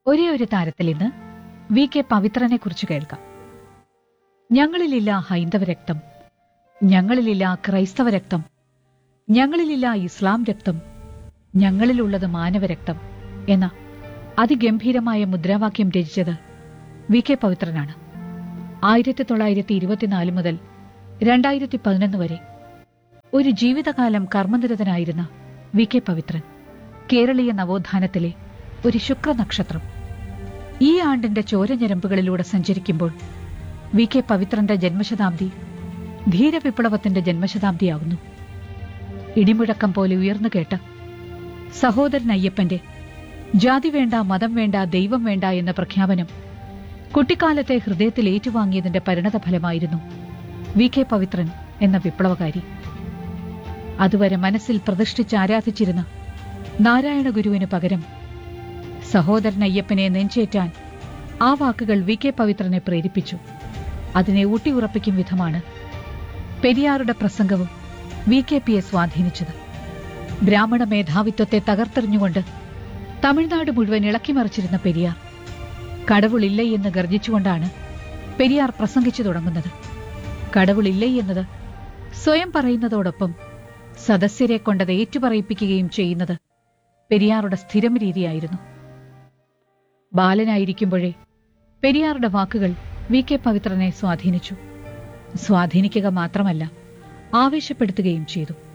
ഒരേ ഒരു താരത്തിൽ ഇന്ന് വി കെ പവിത്രനെ കുറിച്ച് കേൾക്കാം ഞങ്ങളിലില്ല ഹൈന്ദവ രക്തം ഞങ്ങളിലില്ല ക്രൈസ്തവ രക്തം ഞങ്ങളിലില്ല ഇസ്ലാം രക്തം ഞങ്ങളിലുള്ളത് മാനവരക്തം എന്ന അതിഗംഭീരമായ മുദ്രാവാക്യം രചിച്ചത് വി കെ പവിത്രനാണ് ആയിരത്തി തൊള്ളായിരത്തി ഇരുപത്തിനാല് മുതൽ രണ്ടായിരത്തി പതിനൊന്ന് വരെ ഒരു ജീവിതകാലം കർമ്മനിരതനായിരുന്ന വി കെ പവിത്രൻ കേരളീയ നവോത്ഥാനത്തിലെ ഒരു ശുക്രനക്ഷത്രം ഈ ആണ്ടിന്റെ ചോരഞരമ്പുകളിലൂടെ സഞ്ചരിക്കുമ്പോൾ വി കെ പവിത്രന്റെ ജന്മശതാബ്ദി ധീരവിപ്ലവത്തിന്റെ ജന്മശതാബ്ദിയാകുന്നു ഇടിമുഴക്കം പോലെ ഉയർന്നു കേട്ട സഹോദരൻ അയ്യപ്പന്റെ ജാതി വേണ്ട മതം വേണ്ട ദൈവം വേണ്ട എന്ന പ്രഖ്യാപനം കുട്ടിക്കാലത്തെ ഹൃദയത്തിൽ ഏറ്റുവാങ്ങിയതിന്റെ പരിണതഫലമായിരുന്നു വി കെ പവിത്രൻ എന്ന വിപ്ലവകാരി അതുവരെ മനസ്സിൽ പ്രതിഷ്ഠിച്ച് ആരാധിച്ചിരുന്ന നാരായണ ഗുരുവിന് പകരം സഹോദരൻ അയ്യപ്പനെ നെഞ്ചേറ്റാൻ ആ വാക്കുകൾ വി കെ പവിത്രനെ പ്രേരിപ്പിച്ചു അതിനെ ഊട്ടിയുറപ്പിക്കും വിധമാണ് പെരിയാറുടെ പ്രസംഗവും വി കെ പിയെ സ്വാധീനിച്ചത് ബ്രാഹ്മണ മേധാവിത്വത്തെ തകർത്തെറിഞ്ഞുകൊണ്ട് തമിഴ്നാട് മുഴുവൻ ഇളക്കിമറിച്ചിരുന്ന പെരിയാർ കടവുളില്ല എന്ന് ഗർജിച്ചുകൊണ്ടാണ് പെരിയാർ പ്രസംഗിച്ചു തുടങ്ങുന്നത് കടവുളില്ല എന്നത് സ്വയം പറയുന്നതോടൊപ്പം സദസ്യരെ കൊണ്ടത് ഏറ്റുപറയിപ്പിക്കുകയും ചെയ്യുന്നത് പെരിയാറുടെ സ്ഥിരം രീതിയായിരുന്നു ബാലനായിരിക്കുമ്പോഴേ പെരിയാറുടെ വാക്കുകൾ വി കെ പവിത്രനെ സ്വാധീനിച്ചു സ്വാധീനിക്കുക മാത്രമല്ല ആവേശപ്പെടുത്തുകയും ചെയ്തു